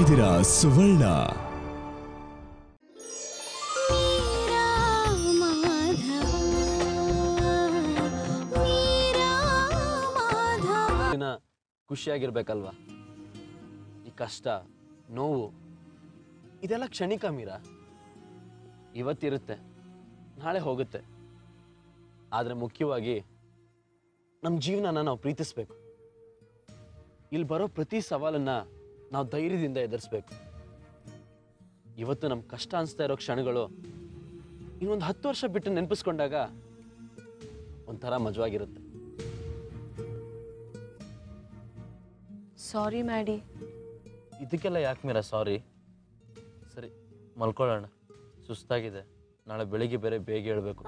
ಇದ್ದೀರಾ ಸುವರ್ಣ ದಿನ ಖುಷಿಯಾಗಿರ್ಬೇಕಲ್ವಾ ಈ ಕಷ್ಟ ನೋವು ಇದೆಲ್ಲ ಕ್ಷಣಿಕ ಮೀರಾ ಇವತ್ತಿರುತ್ತೆ ನಾಳೆ ಹೋಗುತ್ತೆ ಆದರೆ ಮುಖ್ಯವಾಗಿ ನಮ್ಮ ಜೀವನನ ನಾವು ಪ್ರೀತಿಸ್ಬೇಕು ಇಲ್ಲಿ ಬರೋ ಪ್ರತಿ ಸವಾಲನ್ನ ನಾವು ಧೈರ್ಯದಿಂದ ಎದುರಿಸ್ಬೇಕು ಇವತ್ತು ನಮ್ಮ ಕಷ್ಟ ಅನಿಸ್ತಾ ಇರೋ ಕ್ಷಣಗಳು ಇನ್ನೊಂದು ಹತ್ತು ವರ್ಷ ಬಿಟ್ಟು ನೆನಪಿಸ್ಕೊಂಡಾಗ ಒಂಥರ ಮಜವಾಗಿರುತ್ತೆ ಸಾರಿ ಮ್ಯಾಡಿ ಇದಕ್ಕೆಲ್ಲ ಯಾಕೆ ಮೀರಾ ಸಾರಿ ಸರಿ ಮಲ್ಕೊಳ್ಳೋಣ ಸುಸ್ತಾಗಿದೆ ನಾಳೆ ಬೆಳಿಗ್ಗೆ ಬೇರೆ ಬೇಗ ಹೇಳ್ಬೇಕು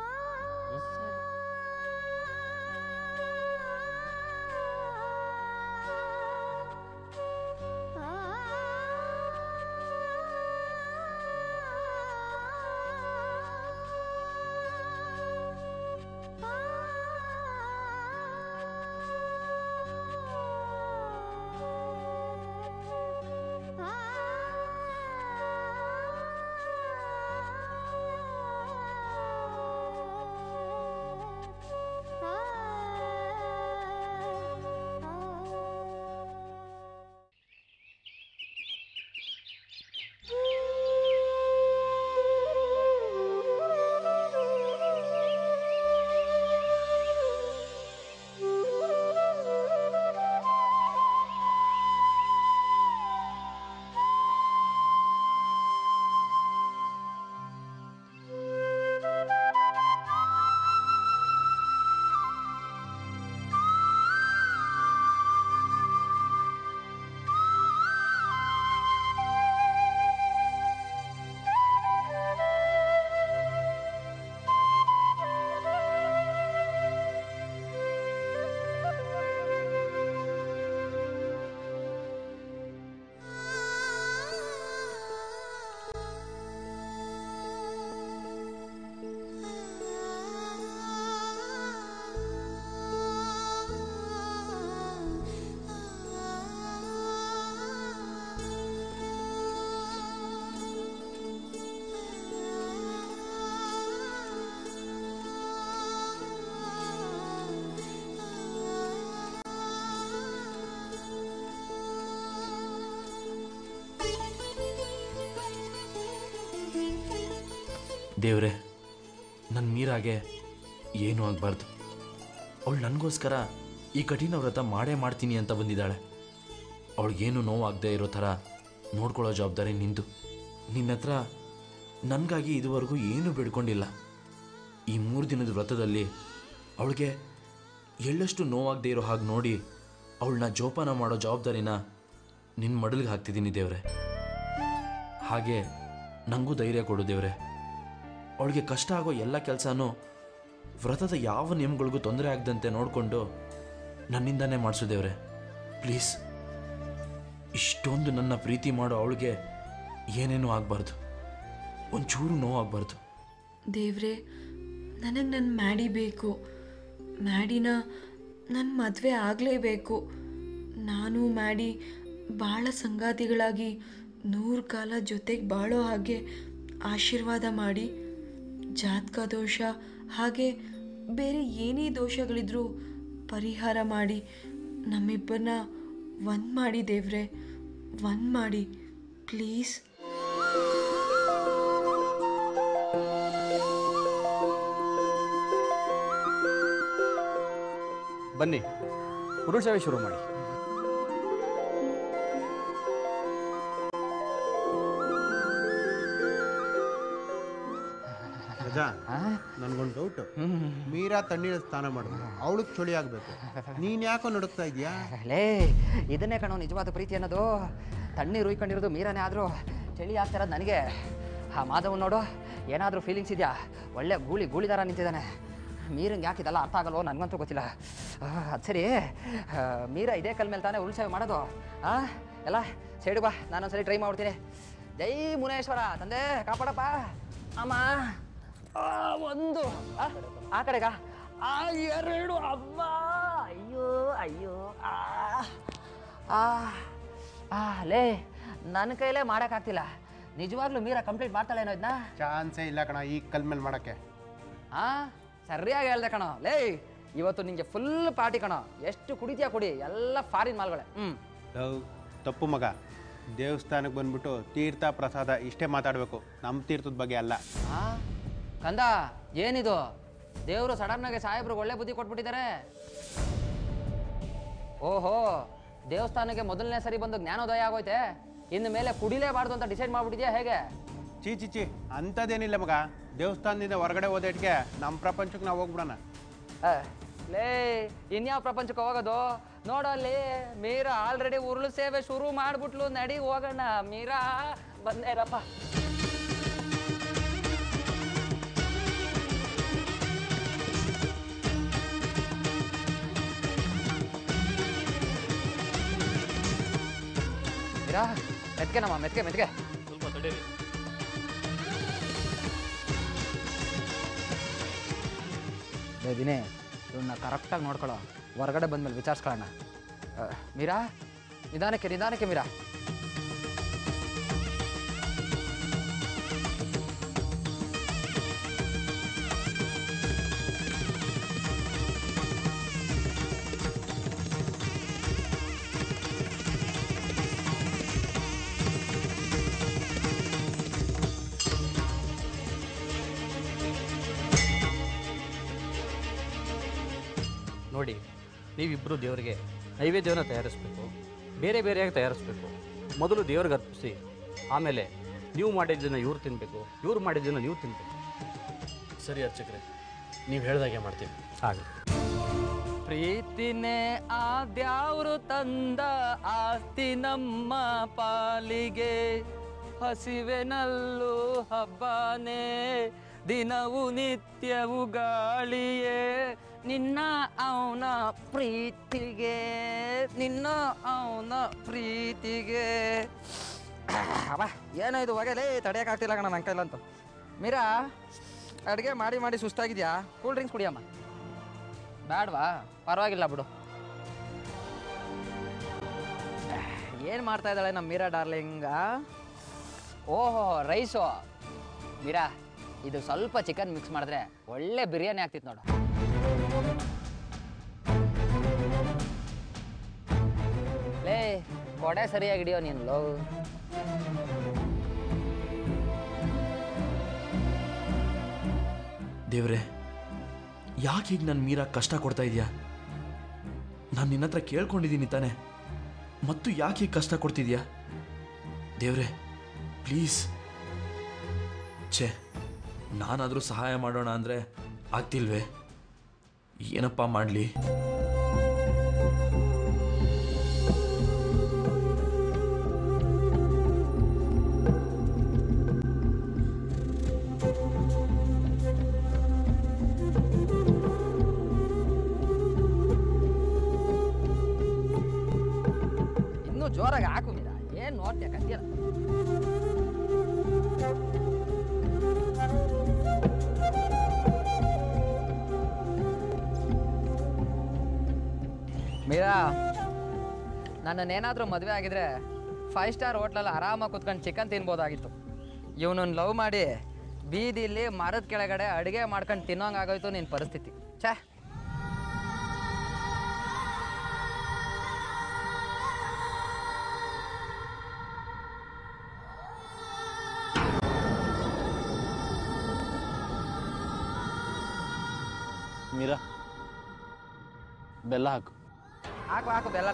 ದೇವ್ರೆ ನನ್ನ ಮೀರಾಗೆ ಏನೂ ಆಗಬಾರ್ದು ಅವಳು ನನಗೋಸ್ಕರ ಈ ಕಠಿಣ ವ್ರತ ಮಾಡೇ ಮಾಡ್ತೀನಿ ಅಂತ ಬಂದಿದ್ದಾಳೆ ಅವಳಿಗೇನು ನೋವಾಗದೇ ಇರೋ ಥರ ನೋಡ್ಕೊಳ್ಳೋ ಜವಾಬ್ದಾರಿ ನಿಂದು ನಿನ್ನ ಹತ್ರ ನನಗಾಗಿ ಇದುವರೆಗೂ ಏನೂ ಬೇಡ್ಕೊಂಡಿಲ್ಲ ಈ ಮೂರು ದಿನದ ವ್ರತದಲ್ಲಿ ಅವಳಿಗೆ ಎಳ್ಳಷ್ಟು ನೋವಾಗದೇ ಇರೋ ಹಾಗೆ ನೋಡಿ ಅವಳನ್ನ ಜೋಪಾನ ಮಾಡೋ ಜವಾಬ್ದಾರಿನ ನಿನ್ನ ಮಡಲಿಗೆ ಹಾಕ್ತಿದ್ದೀನಿ ದೇವ್ರೆ ಹಾಗೆ ನನಗೂ ಧೈರ್ಯ ಕೊಡು ದೇವ್ರೆ ಅವಳಿಗೆ ಕಷ್ಟ ಆಗೋ ಎಲ್ಲ ಕೆಲಸನೂ ವ್ರತದ ಯಾವ ನಿಯಮಗಳಿಗೂ ತೊಂದರೆ ಆಗದಂತೆ ನೋಡಿಕೊಂಡು ನನ್ನಿಂದನೇ ಮಾಡಿಸು ದೇವ್ರೆ ಪ್ಲೀಸ್ ಇಷ್ಟೊಂದು ನನ್ನ ಪ್ರೀತಿ ಮಾಡೋ ಅವಳಿಗೆ ಏನೇನೂ ಆಗಬಾರ್ದು ಒಂಚೂರು ನೋವಾಗಬಾರ್ದು ದೇವ್ರೆ ನನಗೆ ನನ್ನ ಮ್ಯಾಡಿ ಬೇಕು ಮ್ಯಾಡಿನ ನನ್ನ ಮದುವೆ ಆಗಲೇಬೇಕು ನಾನು ಮ್ಯಾಡಿ ಭಾಳ ಸಂಗಾತಿಗಳಾಗಿ ನೂರು ಕಾಲ ಜೊತೆಗೆ ಬಾಳೋ ಹಾಗೆ ಆಶೀರ್ವಾದ ಮಾಡಿ ಜಾತಕ ದೋಷ ಹಾಗೆ ಬೇರೆ ಏನೇ ದೋಷಗಳಿದ್ರೂ ಪರಿಹಾರ ಮಾಡಿ ನಮ್ಮಿಬ್ಬರನ್ನ ಒಂದು ಮಾಡಿ ದೇವ್ರೆ ಒಂದು ಮಾಡಿ ಪ್ಲೀಸ್ ಬನ್ನಿ ಪುರುಷವೇ ಶುರು ಮಾಡಿ ರಜಾ ನನ್ಗೊಂದು ಡೌಟ್ ಮೀರಾ ತಣ್ಣೀರ ಸ್ನಾನ ಮಾಡಿದ್ರು ಅವಳಿಗೆ ಚಳಿ ಆಗ್ಬೇಕು ನೀನ್ ಯಾಕೋ ನಡುಕ್ತಾ ಇದೀಯಾ ಲೇ ಇದನ್ನೇ ಕಣೋ ನಿಜವಾದ ಪ್ರೀತಿ ಅನ್ನೋದು ತಣ್ಣೀರು ಉಯ್ಕೊಂಡಿರೋದು ಮೀರನೇ ಆದರೂ ಚಳಿ ಆಗ್ತಿರೋದು ನನಗೆ ಆ ಮಾಧವ್ ನೋಡು ಏನಾದರೂ ಫೀಲಿಂಗ್ಸ್ ಇದೆಯಾ ಒಳ್ಳೆ ಗೂಳಿ ಗೂಳಿದಾರ ನಿಂತಿದ್ದಾನೆ ಮೀರಂಗೆ ಯಾಕೆ ಇದೆಲ್ಲ ಅರ್ಥ ಆಗಲ್ವೋ ನನಗಂತೂ ಗೊತ್ತಿಲ್ಲ ಅದು ಸರಿ ಆ, ಮೀರ ಇದೇ ಕಲ್ ಮೇಲೆ ತಾನೇ ಉಳ್ಸೇವೆ ಮಾಡೋದು ಆ ಎಲ್ಲ ಸೈಡು ಬಾ ನಾನೊಂದ್ಸರಿ ಟ್ರೈ ಮಾಡ್ತೀನಿ ಜೈ ಮುನೇಶ್ವರ ತಂದೆ ಕಾಪಾಡಪ್ಪ ಅಮ್ಮ ಆ, ಒಂದು ಆ, ಆ ಕಡೆಗ ಆ ಎರಡು ಅಮ್ಮ ಅಯ್ಯೋ ಅಯ್ಯೋ ಆ ಆ ಆ ಲೇ ನನ್ನ ಕೈಲೇ ಮಾಡೋಕ್ಕಾಗ್ತಿಲ್ಲ ನಿಜವಾಗ್ಲೂ ಮೀರಾ ಕಂಪ್ಲೀಟ್ ಮಾಡ್ತಾಳೇನೋ ಇದನ್ನ ಚಾನ್ಸೇ ಇಲ್ಲ ಕಣ ಈ ಕಲ್ ಮೇಲೆ ಮಾಡೋಕ್ಕೆ ಆ ಸರಿಯಾಗಿ ಹೇಳ್ದೆ ಕಣೋ ಲೇ ಇವತ್ತು ನಿಂಗೆ ಫುಲ್ ಪಾರ್ಟಿ ಕಣೋ ಎಷ್ಟು ಕುಡಿತೀಯ ಕುಡಿ ಎಲ್ಲ ಫಾರಿನ್ ಮಾಲ್ಗಳೇ ಹ್ಞೂ ಲವ್ ತಪ್ಪು ಮಗ ದೇವಸ್ಥಾನಕ್ಕೆ ಬಂದ್ಬಿಟ್ಟು ತೀರ್ಥ ಪ್ರಸಾದ ಇಷ್ಟೇ ಮಾತಾಡಬೇಕು ನಮ್ಮ ತೀರ್ಥದ ಬಗ್ಗೆ ಅಲ್ಲ ಆ ಕಂದ ಏನಿದು ದೇವರು ಸಡನ್ನಾಗಿ ಸಾಹೇಬ್ರಿಗೆ ಒಳ್ಳೆ ಬುದ್ಧಿ ಕೊಟ್ಬಿಟ್ಟಿದ್ದಾರೆ ಓಹೋ ದೇವಸ್ಥಾನಕ್ಕೆ ಮೊದಲನೇ ಸರಿ ಬಂದು ಜ್ಞಾನೋದಯ ಆಗೋಯ್ತೆ ಇನ್ನು ಮೇಲೆ ಕುಡಿಲೇಬಾರ್ದು ಅಂತ ಡಿಸೈಡ್ ಮಾಡ್ಬಿಟ್ಟಿದ್ಯಾ ಹೇಗೆ ಚೀ ಚಿ ಚಿ ಅಂಥದ್ದೇನಿಲ್ಲ ಮಗ ದೇವಸ್ಥಾನದಿಂದ ಹೊರಗಡೆ ಹೋದೇಟ್ಗೆ ನಮ್ಮ ಪ್ರಪಂಚಕ್ಕೆ ನಾವು ಹೋಗ್ಬಿಡೋಣ ಆ, ಲೇ ಇನ್ಯಾವ ಪ್ರಪಂಚಕ್ಕೆ ಹೋಗೋದು ನೋಡು ಅಲ್ಲಿ ಮೀರಾ ಆಲ್ರೆಡಿ ಉರುಳು ಸೇವೆ ಶುರು ಮಾಡ್ಬಿಟ್ಲು ನಡಿ ಹೋಗೋಣ ಮೀರಾ ಬಂದೇರಪ್ಪ ಮೀರಾ ಮೆತ್ಕೆನಮ್ಮ ಮೆತ್ಕೆ ಮೆತ್ಕೆ ಸ್ವಲ್ಪ ತಡೀರಿ ದಿನೇ ಇವನ್ನ ಕರೆಕ್ಟಾಗಿ ನೋಡ್ಕೊಳ್ಳೋ ಹೊರಗಡೆ ಬಂದ್ಮೇಲೆ ವಿಚಾರಿಸ್ಕೊಳ್ಳೋಣ ಆ, ಮೀರಾ ನಿಧಾನಕ್ಕೆ ನಿಧಾನಕ್ಕೆ ಮೀರಾ ನೋಡಿ ನೀವಿಬ್ಬರು ದೇವರಿಗೆ ನೈವೇದ್ಯವನ್ನು ತಯಾರಿಸಬೇಕು ಬೇರೆ ಬೇರೆಯಾಗಿ ತಯಾರಿಸಬೇಕು ಮೊದಲು ದೇವ್ರಿಗೆ ಅರ್ಪಿಸಿ ಆಮೇಲೆ ನೀವು ಮಾಡಿದ್ದನ್ನು ಇವ್ರು ತಿನ್ನಬೇಕು ಇವ್ರು ಮಾಡಿದ್ದನ್ನು ನೀವು ತಿನ್ನಬೇಕು ಸರಿ ಅರ್ಚಕ್ರೆ ನೀವು ಹೇಳ್ದಾಗೆ ಮಾಡ್ತೀವಿ ಹಾಗೆ ಪ್ರೀತಿನೇ ಆದ್ಯಾವ್ರು ತಂದ ಆಸ್ತಿ ನಮ್ಮ ಪಾಲಿಗೆ ಹಸಿವೆನಲ್ಲೂ ಹಬ್ಬನೇ ದಿನವು ನಿತ್ಯವು ಗಾಳಿಯೇ ನಿನ್ನ ಅವನ ಪ್ರೀತಿಗೆ ನಿನ್ನ ಅವನ ಪ್ರೀತಿಗೆ ಅವ ಏನೋ ಇದು ಹೊಗೆಲೇ ತಡೆಯೋಕ್ಕಾಗ್ತಿಲ್ಲ ಕಣ ನನ್ನ ಕೈಲಂತೂ ಮೀರಾ ಅಡುಗೆ ಮಾಡಿ ಮಾಡಿ ಸುಸ್ತಾಗಿದ್ಯಾ ಕೂಲ್ ಡ್ರಿಂಕ್ಸ್ ಕುಡಿಯಮ್ಮ ಬೇಡವಾ ಪರವಾಗಿಲ್ಲ ಬಿಡು ಏನು ಮಾಡ್ತಾ ಇದ್ದಾಳೆ ನಮ್ಮ ಮೀರಾ ಡಾರ್ಲಿಂಗ ಓಹೋ ರೈಸು ಮೀರಾ ಇದು ಸ್ವಲ್ಪ ಚಿಕನ್ ಮಿಕ್ಸ್ ಮಾಡಿದ್ರೆ ಒಳ್ಳೆ ಬಿರಿಯಾನಿ ಆಗ್ತಿತ್ತು ನೋಡು ಲೇ ಕೊಡೆ ಸರಿಯಾಗಿ ಹಿಡಿಯೋ ನೀನು ಲೋ ದೇವ್ರೆ ಯಾಕೆ ಹೀಗೆ ನನ್ನ ಮೀರಾ ಕಷ್ಟ ಕೊಡ್ತಾ ಇದೆಯಾ ನಾನು ನಿನ್ನ ಹತ್ರ ಕೇಳ್ಕೊಂಡಿದ್ದೀನಿ ತಾನೆ ಮತ್ತು ಯಾಕೆ ಹೀಗೆ ಕಷ್ಟ ಕೊಡ್ತಿದ್ಯಾ ದೇವ್ರೆ ಪ್ಲೀಸ್ ಛೇ ನಾನಾದರೂ ಸಹಾಯ ಮಾಡೋಣ ಅಂದರೆ ಆಗ್ತಿಲ್ವೇ ಏನಪ್ಪ ಮಾಡಲಿ ಇನ್ನೂ ಜೋರಾಗಿ ಹಾಕು ಮೀರಾ ಏನು ನೋಡ್ತೀಯ ಕತ್ತಿಯಲ್ಲ ಮೀರಾ ನನ್ನನ್ನೇನಾದರೂ ಮದುವೆ ಆಗಿದ್ರೆ ಫೈವ್ ಸ್ಟಾರ್ ಹೋಟ್ಲಲ್ಲಿ ಆರಾಮಾಗಿ ಕುತ್ಕೊಂಡು ಚಿಕನ್ ತಿನ್ಬೋದಾಗಿತ್ತು ಇವನನ್ನು ಲವ್ ಮಾಡಿ ಬೀದಿಲಿ ಮರದ ಕೆಳಗಡೆ ಅಡುಗೆ ಮಾಡ್ಕೊಂಡು ತಿನ್ನೋಂಗಾಗೋಯ್ತು ನಿನ್ನ ಪರಿಸ್ಥಿತಿ ಛೇ ಮೀರಾ ಬೆಲ್ಲ ಹಾಕು ಹಾಕು ಹಾಕು ಬೆಲ್ಲ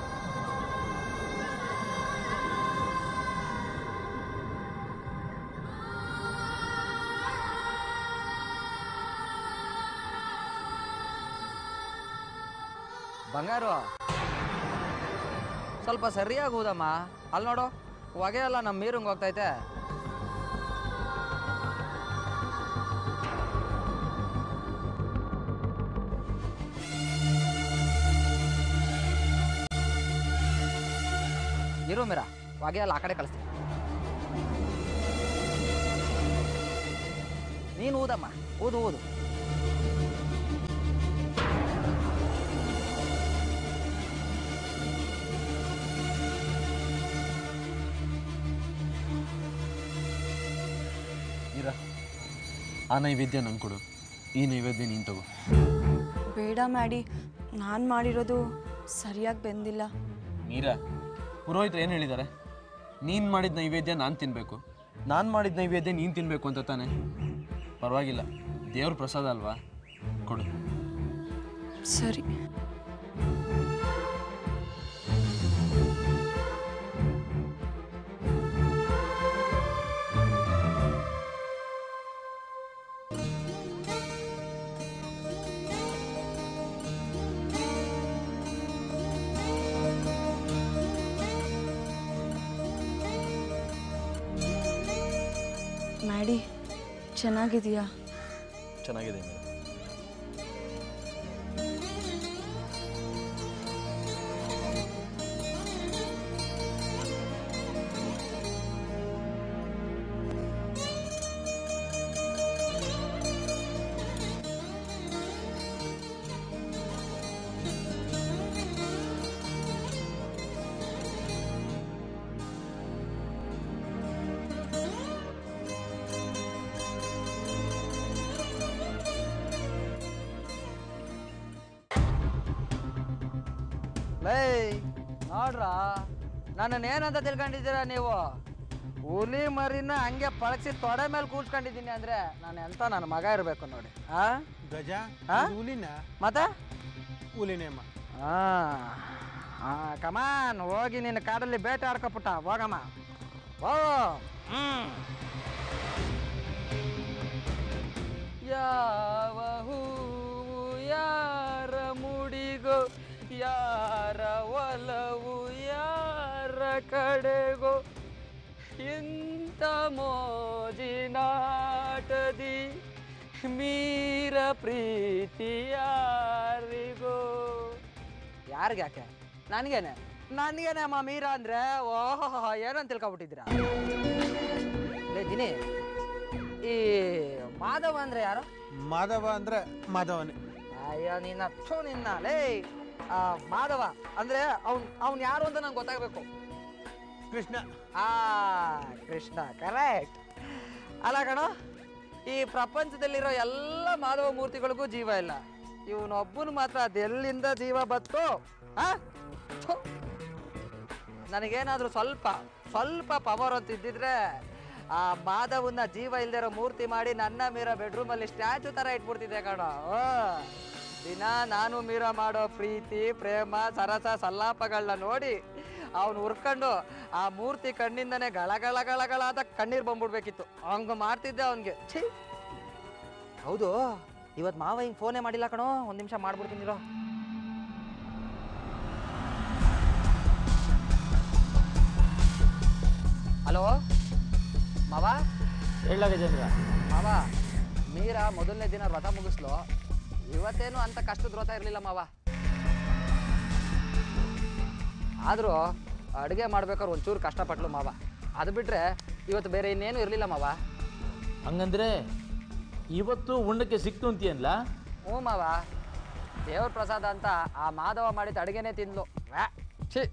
ಬಂಗಾರು ಸ್ವಲ್ಪ ಸರಿಯಾಗಿ ಊದಮ್ಮ ಅಲ್ಲಿ ನೋಡು ಹೊಗೆ ಎಲ್ಲ ನಮ್ಮ ನೀರಂಗೆ ಹೋಗ್ತೈತೆ ಇರು ಮೀರಾ ಹೊಗೆ ಎಲ್ಲ ಆ ಕಡೆ ಕಳಿಸ್ತೀನಿ ನೀನು ಊದಮ್ಮ ಊದು ಊದು ಆ ನೈವೇದ್ಯ ನಂಗೆ ಕೊಡು ಈ ನೈವೇದ್ಯ ನೀನು ತಗೋ ಬೇಡ ಮ್ಯಾಡಿ ನಾನು ಮಾಡಿರೋದು ಸರಿಯಾಗಿ ಬೆಂದಿಲ್ಲ ಮೀರಾ ಪುರೋಹಿತರು ಏನು ಹೇಳಿದ್ದಾರೆ ನೀನು ಮಾಡಿದ ನೈವೇದ್ಯ ನಾನು ತಿನ್ನಬೇಕು ನಾನು ಮಾಡಿದ ನೈವೇದ್ಯ ನೀನು ತಿನ್ನಬೇಕು ಅಂತ ತಾನೆ ಪರವಾಗಿಲ್ಲ ದೇವ್ರ ಪ್ರಸಾದ ಅಲ್ವಾ ಕೊಡು ಸರಿ ಮ್ಯಾಡಿ ಚೆನ್ನಾಗಿದೆಯಾ ಚೆನ್ನಾಗಿದೆ ಮೀರಾ ಲೇ ನೋಡ್ರ ನನ್ನನ್ನು ಏನಂತ ತಿಳ್ಕೊಂಡಿದ್ದೀರಾ ನೀವು ಹುಲಿ ಮರಿನ ಹಂಗೆ ಪಳಗಿಸಿ ತೊಡೆ ಮೇಲೆ ಕೂರ್ಸ್ಕೊಂಡಿದ್ದೀನಿ ಅಂದ್ರೆ ನಾನು ಎಂತ ನನ್ನ ಮಗ ಇರಬೇಕು ನೋಡಿ ಆ ಗಜ ಆ? ಇದು ಹುಲಿನ ಮತ್ತೆ ಹುಲಿನೇಮ್ಮ ಆ ಕಮಾನ್ ಹೋಗಿ ನಿನ್ನ ಕಾಡಲ್ಲಿ ಬೇಟೆ ಆಡ್ಕೊಪುಟ್ಟ ಹೋಗಮ್ಮ ಓ ಹ್ಮ್ ಯಾವ ಹೂವು ಯಾರ ಮುಡಿಗೋ ಯಾರ ಒಲವು ಯಾರ ಕಡೆಗೋ ಇಂಥ ಮೋಜಿನಾಟದಿ ಮೀರ ಪ್ರೀತಿ ಯಾರಿಗೋ ಯಾರಿಗೆ ಯಾಕೆ ನನಗೇನೆ ನನಗೇನೆ ಅಮ್ಮ ಮೀರಾ ಅಂದ್ರೆ ಓಹೋ ಏನಂತ ತಿಳ್ಕೊಬಿಟ್ಟಿದ್ದೀರಾ ಲೇ ದಿನಿ ಈ ಮಾಧವ ಅಂದ್ರೆ ಯಾರು ಮಾಧವ ಅಂದ್ರೆ ಮಾಧವನೇ ಅಯ್ಯೋ ನಿನ್ನ ಥು ನಿನ್ನ ಲೇ ಆ, ಮಾಧವ ಅಂದ್ರೆ ಅವ್ನ್ ಅವ್ನ್ ಯಾರು ಅಂತ ನಂಗೆ ಗೊತ್ತಾಗಬೇಕು ಕೃಷ್ಣ ಆ ಕೃಷ್ಣ ಕರೆಕ್ಟ್ ಅಲ್ಲ ಕಣೋ ಈ ಪ್ರಪಂಚದಲ್ಲಿರೋ ಎಲ್ಲ ಮಾನವ ಮೂರ್ತಿಗಳಿಗೂ ಜೀವ ಇಲ್ಲ ಇವನೊಬ್ಬನು ಮಾತ್ರ ಅದೆಲ್ಲಿಂದ ಜೀವ ಬತ್ತು ಆ? ಥು. ನನಗೇನಾದ್ರೂ ಸ್ವಲ್ಪ ಸ್ವಲ್ಪ ಪವರ್ ಅಂತ ಇದ್ದಿದ್ರೆ ಆ ಮಾಧವನ್ನ ಜೀವ ಇಲ್ದಿರೋ ಮೂರ್ತಿ ಮಾಡಿ ನನ್ನ ಮೀರಾ ಬೆಡ್ರೂಮಲ್ಲಿ ಸ್ಟ್ಯಾಚು ತರ ಇಟ್ಬಿಡ್ತಿದ್ದೆ ಕಣೋ ಓ. ದಿನ ನಾನು ಮೀರಾ ಮಾಡೋ ಪ್ರೀತಿ ಪ್ರೇಮ ಸರಸ ಸಲ್ಲಾಪಗಳನ್ನ ನೋಡಿ ಅವನು ಹುರ್ಕೊಂಡು ಆ ಮೂರ್ತಿ ಕಣ್ಣಿಂದನೇ ಗಳ ಗಳ ಗಳ ಗಳ ಅಂತ ಕಣ್ಣೀರ್ ಬಂದ್ಬಿಡ್ಬೇಕಿತ್ತು ಹಂಗ ಮಾಡ್ತಿದ್ದೆ ಅವನಿಗೆ ಛೀ ಹೌದು ಇವತ್ತು ಮಾವ ಹಿಂಗ್ ಫೋನೇ ಮಾಡಿಲ್ಲ ಕಣೋ ಒಂದ್ ನಿಮಿಷ ಮಾಡ್ಬಿಡ್ತೀನಿರೋ ಹಲೋ ಮಾವ ಹೇಳ ಗಜೇಂದ್ರ ಮಾವ ಮೀರಾ ಮೊದಲನೇ ದಿನ ವ್ರತ ಮುಗಿಸ್ಲು ಇವತ್ತೇನು ಅಂತ ಕಷ್ಟದ ವ್ರತ ಇರಲಿಲ್ಲ ಮಾವ ಆದರೂ ಅಡುಗೆ ಮಾಡ್ಬೇಕಾದ್ರೆ ಒಂಚೂರು ಕಷ್ಟಪಟ್ಲು ಮಾವ ಅದು ಬಿಟ್ರೆ ಇವತ್ತು ಬೇರೆ ಇನ್ನೇನು ಇರಲಿಲ್ಲ ಮಾವ ಹಂಗಂದ್ರೆ ಇವತ್ತು ಉಣ್ಣಕ್ಕೆ ಸಿಕ್ತು ಅಂತೀಯನ್ಲ ಹ್ಞೂ ಮಾವ ದೇವ್ರ ಪ್ರಸಾದ ಅಂತ ಆ ಮಾಧವ ಮಾಡಿದ ಅಡುಗೆನೇ ತಿಂದ್ಲು ವ್ಯಾ, ಛೀ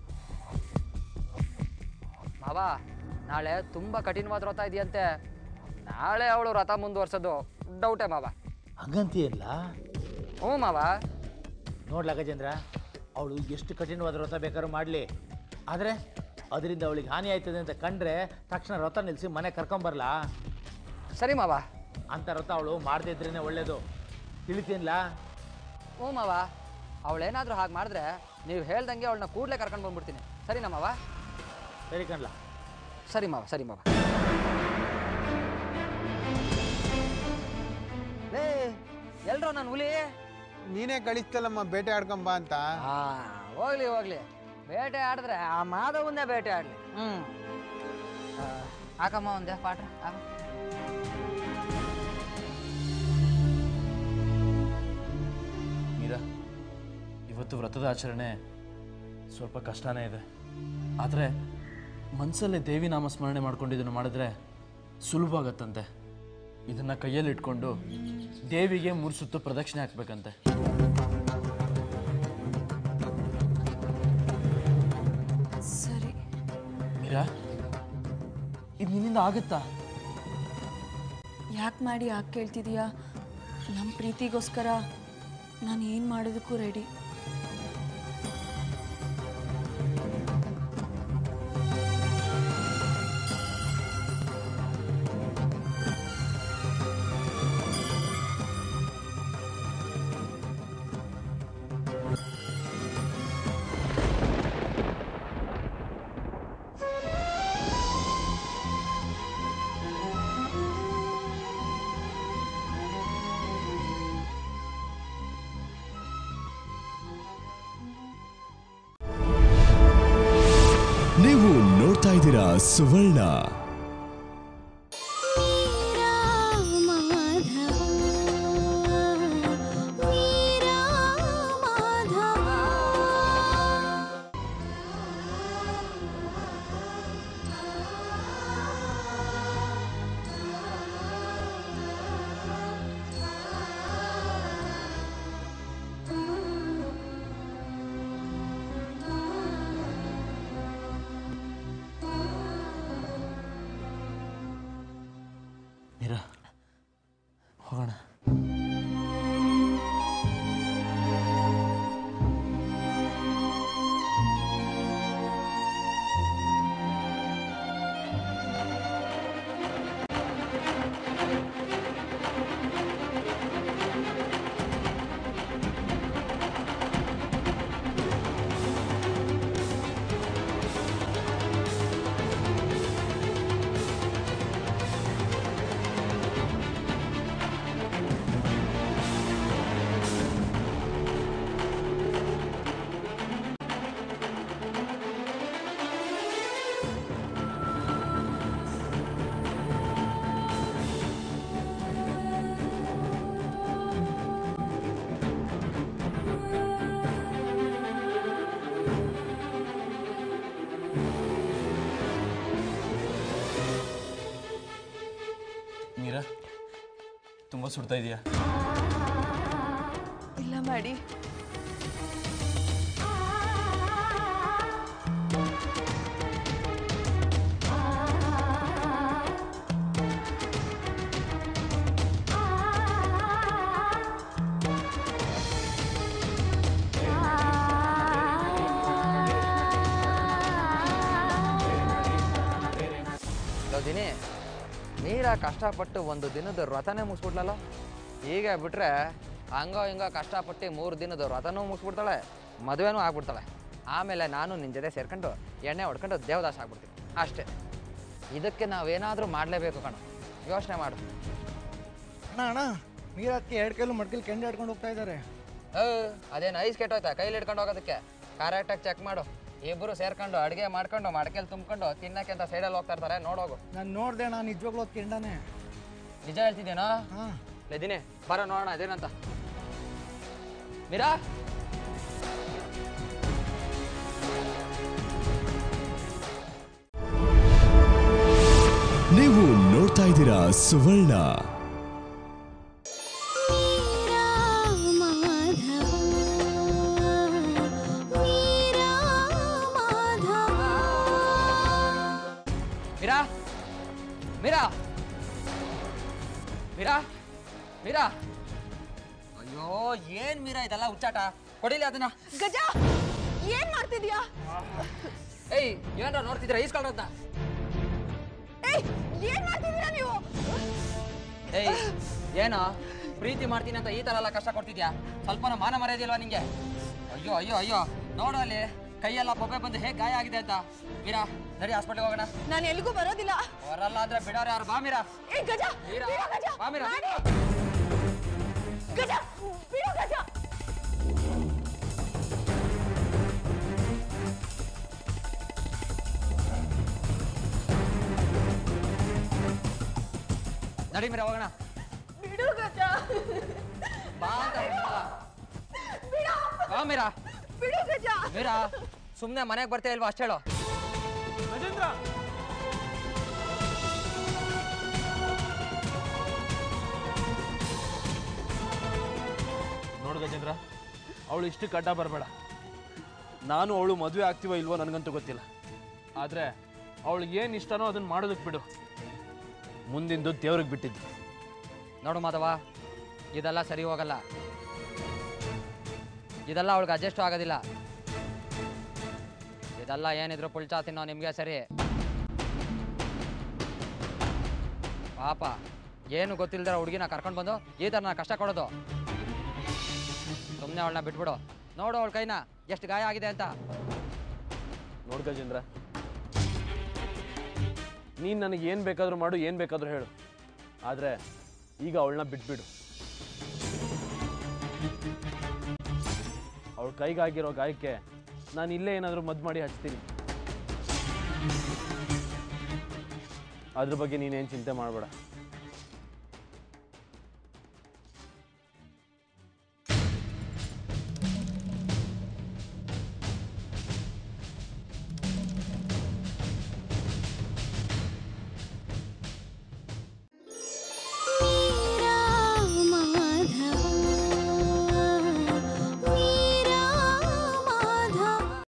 ಮಾವ ನಾಳೆ ತುಂಬ ಕಠಿಣವಾದ ವ್ರತ ಇದೆಯಂತೆ ನಾಳೆ ಅವಳು ವ್ರತ ಮುಂದುವರ್ಸೋದು ಡೌಟೇ ಮಾವ ಹಂಗಂತೀಯಲ್ಲ ಹ್ಞೂ ಮಾವ ನೋಡ್ಲ ಗಜೇಂದ್ರ ಅವಳು ಎಷ್ಟು ಕಠಿಣವಾದ ವ್ರತ ಬೇಕಾದ್ರೂ ಮಾಡಲಿ ಆದರೆ ಅದರಿಂದ ಅವಳಿಗೆ ಹಾನಿ ಆಯ್ತದೆ ಅಂತ ಕಂಡ್ರೆ ತಕ್ಷಣ ವ್ರತ ನಿಲ್ಲಿಸಿ ಮನೆ ಕರ್ಕೊಂಬರ್ಲ ಸರಿ ಮಾವ ಅಂತ ವ್ರತ ಅವಳು ಮಾಡದೇ ಇದ್ರೇನೆ ಒಳ್ಳೇದು ತಿಳಿತೀನ್ಲ ಹ್ಞೂ ಮಾವ ಅವಳೇನಾದರೂ ಹಾಗೆ ಮಾಡಿದ್ರೆ ನೀವು ಹೇಳ್ದಂಗೆ ಅವಳನ್ನ ಕೂಡಲೇ ಕರ್ಕೊಂಡು ಬಂದ್ಬಿಡ್ತೀನಿ ಸರಿನಾ ಮಾವ ಸರಿ ಕಣ್ಲ ಸರಿ ಮಾವ ಸರಿ ಮಾವ ಲೇ ಎಲ್ರೋ ನಾನು ಹುಲಿ ನೀನೇ ಕಳಿಸ್ತಲ್ಲಮ್ಮ ಬೇಟೆ ಆಡ್ಕೊಂಬ ಅಂತ ಆ ಹೋಗ್ಲಿ ಹೋಗ್ಲಿ ಬೇಟೆ ಆಡಿದ್ರೆ ಆ ಮಾಧವನ್ನೇ ಬೇಟೆ ಆಡಲಿ ಹ್ಞೂ ಹಾಕಮ್ಮ ಒಂದೇ ಪಾಟ್ರ ಹಾಕ ಮೀರಾ ಇವತ್ತು ವ್ರತದ ಆಚರಣೆ ಸ್ವಲ್ಪ ಕಷ್ಟನೇ ಇದೆ ಆದರೆ ಮನಸ್ಸಲ್ಲೇ ದೇವಿ ನಾಮ ಸ್ಮರಣೆ ಮಾಡ್ಕೊಂಡಿದ್ದನ್ನು ಮಾಡಿದ್ರೆ ಸುಲಭ ಆಗತ್ತಂತೆ ಇದನ್ನು ಕೈಯಲ್ಲಿ ಇಟ್ಕೊಂಡು ದೇವಿಗೆ ಮೂರು ಸುತ್ತು ಪ್ರದಕ್ಷಿಣೆ ಹಾಕ್ಬೇಕಂತೆ ಸರಿ ಮೀರಾ ಇದು ನಿನ್ನಿಂದ ಆಗುತ್ತಾ ಯಾಕೆ ಮಾಡಿ ಯಾಕೆ ಕೇಳ್ತಿದೀಯಾ ನಮ್ಮ ಪ್ರೀತಿಗೋಸ್ಕರ ನಾನು ಏನು ಮಾಡೋದಕ್ಕೂ ರೆಡಿ ನೀವು ನೋಡ್ತಾ ಇದ್ದೀರಾ ಸುವರ್ಣ ಮೀರಾ ಹೋಗೋಣ ಮೀರಾ ತುಂಬ ಸುಡ್ತಾ ಇದೆಯಾ ಇಲ್ಲ ಮಾಡಿ ದಿನಿ ನೀರ ಕಷ್ಟಪಟ್ಟು ಒಂದು ದಿನದ ವ್ರತನೇ ಮುಗಿಸ್ಬಿಟ್ಲಲ್ಲ ಈಗ ಬಿಟ್ರೆ ಹಂಗೋ ಹಿಂಗೋ ಕಷ್ಟಪಟ್ಟು ಮೂರು ದಿನದ ವ್ರತನೂ ಮುಗಿಸ್ಬಿಡ್ತಾಳೆ ಮದುವೆನೂ ಆಗ್ಬಿಡ್ತಾಳೆ ಆಮೇಲೆ ನಾನು ನಿನ್ನ ಜೊತೆ ಸೇರ್ಕೊಂಡು ಎಣ್ಣೆ ಹೊಡ್ಕೊಂಡು ದೇವದಾಸ ಆಗ್ಬಿಡ್ತೀನಿ ಅಷ್ಟೇ ಇದಕ್ಕೆ ನಾವೇನಾದರೂ ಮಾಡಲೇಬೇಕು ಕಣೋ ಯೋಚನೆ ಮಾಡು ಅಣ್ಣ ಅಣ್ಣ ನೀರಕ್ಕೆ ಎರಡು ಕೈಲು ಮಡ್ಕಲ್ಲಿ ಕೆಂಡ ಹಿಡ್ಕೊಂಡು ಹೋಗ್ತಾ ಇದ್ದಾರೆ ಏ, ಅದೇನು ಐಸ್ ಕೆಟ್ಟೋಯ್ತಾ ಕೈಲಿ ಹಿಡ್ಕೊಂಡು ಹೋಗೋದಕ್ಕೆ ಕರೆಕ್ಟಾಗಿ ಚೆಕ್ ಮಾಡು ಇಬ್ಬರು ಸೇರ್ಕೊಂಡು ಅಡುಗೆ ಮಾಡ್ಕೊಂಡು ಮಡಕೆಲಿ ತುಂಬ್ಕೊಂಡು ತಿನ್ನಕ್ಕೆ ಅಂತ ಸೈಡಲ್ಲಿ ಹೋಗ್ತಾ ಇರ್ತಾರೆ ನೋಡೋಗು ನಾನು ನೋಡಿದೆ ನಾನು ನಿಜವಾಗ್ಲೂ ಅದು ಕೆಂಡನೇ ನಿಜ ಹೇಳ್ತಿದ್ದೇನೋ ಹಾಂ ಲೆದಿನೇ ಬರೋ ನೋಡೋಣ ಅದೇನಂತ ಮೀರಾ ನೀವು ನೋಡ್ತಾ ಇದ್ದೀರಾ ಸುವರ್ಣ ಮೀರಾ ಮೀರಾ ಮೀರಾ ಮೀರಾ ಅಯ್ಯೋ ಏನ್ ಮೀರಾ ಇದೆಲ್ಲ ಹುಚ್ಚಾಟ ಕೊಡಿಲಿ ಅದನ್ನ ಗಜ ಏನ್ ಮಾಡ್ತಿದ್ಯಾ ಏಯ್ ಏನ್ರ ನೋಡ್ತಿದ್ರ ಈಸ್ಕೊಳ್ಳೋದ್ನ ಏಯ್ ಏನ್ ಮಾಡ್ತಿದ್ದೀರಾ ನೀವು ಏಯ್ ಏನೋ ಪ್ರೀತಿ ಮಾಡ್ತೀನಿ ಅಂತ ಈ ತರ ಎಲ್ಲ ಕಷ್ಟ ಕೊಡ್ತಿದ್ಯಾ ಸ್ವಲ್ಪ ಮಾನ ಮರ್ಯಾದೆ ಇಲ್ವಾ ನಿಂಗೆ ಅಯ್ಯೋ ಅಯ್ಯೋ ಅಯ್ಯೋ ನೋಡು ಅಲ್ಲಿ ಕೈಯೆಲ್ಲ ಬೊಬ್ಬೆ ಬಂದು ಹೇಗೆ ಗಾಯ ಆಗಿದೆ ಅಂತ ಮೀರಾ ನಡಿ ಹಾಸ್ಪಿಟ್ಲಿಗೆ ಹೋಗೋಣ ನಾನು ಎಲ್ಲಿಗೂ ಬರೋದಿಲ್ಲ ಬರಲ್ಲ ಅಂದ್ರೆ ಬಿಡೋರು ಯಾರು ಬಾ ಮೀರಾ ಏ ಗಜ ಮೀರಾ ಬಿಡು ಗಜ ಬಾ ಮೀರಾ ನಾನೇ. ಗಜ ಬಿಡು ಗಜ ನಡಿ ಮೀರಾ ಹೋಗೋಣ ಬಿಡು ಗಜ ಬಾ ಅಂತ ಹೇಳ್ದಲ್ಲ. ಬಿಡು ಬಾ ಮೀರಾ ಬಿಡು ಗಜ ಮೀರಾ ಸುಮ್ಮನೆ ಮನೆಗೆ ಬರ್ತಾ ಇಲ್ವಾ ಅಷ್ಟೇಳು ನೋಡು ಗಜೇಂದ್ರ ಅವಳು ಇಷ್ಟಕ್ಕೆ ಅಡ್ಡ ಬರಬೇಡ ನಾನು ಅವಳು ಮದುವೆ ಆಗ್ತೀವೋ ಇಲ್ವೋ ನನಗಂತೂ ಗೊತ್ತಿಲ್ಲ ಆದರೆ ಅವಳಿಗೆ ಏನು ಇಷ್ಟನೋ ಅದನ್ನು ಮಾಡೋದಕ್ಕೆ ಬಿಡು ಮುಂದಿಂದು ದೇವ್ರಿಗೆ ಬಿಟ್ಟಿದ್ದು ನೋಡು ಮಾಧವ ಇದೆಲ್ಲ ಸರಿ ಹೋಗಲ್ಲ ಇದೆಲ್ಲ ಅವಳಿಗೆ ಅಡ್ಜಸ್ಟು ಆಗೋದಿಲ್ಲ ಇದೆಲ್ಲ ಏನಿದ್ರು ಪುಲ್ಚಾ ತಿನ್ನೋ ನಿಮಗೆ ಸರಿ ಪಾಪ ಏನು ಗೊತ್ತಿಲ್ದಿರೋ ಹುಡುಗಿನ ಕರ್ಕೊಂಡು ಬಂದು ಈ ಥರ ನಾ ಕಷ್ಟ ಕೊಡೋದು ಸುಮ್ಮನೆ ಅವಳನ್ನ ಬಿಟ್ಬಿಡು ನೋಡು ಅವಳ ಕೈನ ಎಷ್ಟು ಗಾಯ ಆಗಿದೆ ಅಂತ ನೋಡ್ ಗಜೇಂದ್ರ ನೀನು ನನಗೆ ಏನು ಬೇಕಾದರೂ ಮಾಡು ಏನು ಬೇಕಾದರೂ ಹೇಳು ಆದರೆ ಈಗ ಅವಳನ್ನ ಬಿಟ್ಬಿಡು ಅವಳ ಕೈಗಾಗಿರೋ ಗಾಯಕ್ಕೆ ನಾನು ಇಲ್ಲೇ ಏನಾದರೂ ಮದ್ದು ಮಾಡಿ ಹಚ್ತೀನಿ ಅದ್ರ ಬಗ್ಗೆ ನೀನೇನು ಚಿಂತೆ ಮಾಡಬೇಡ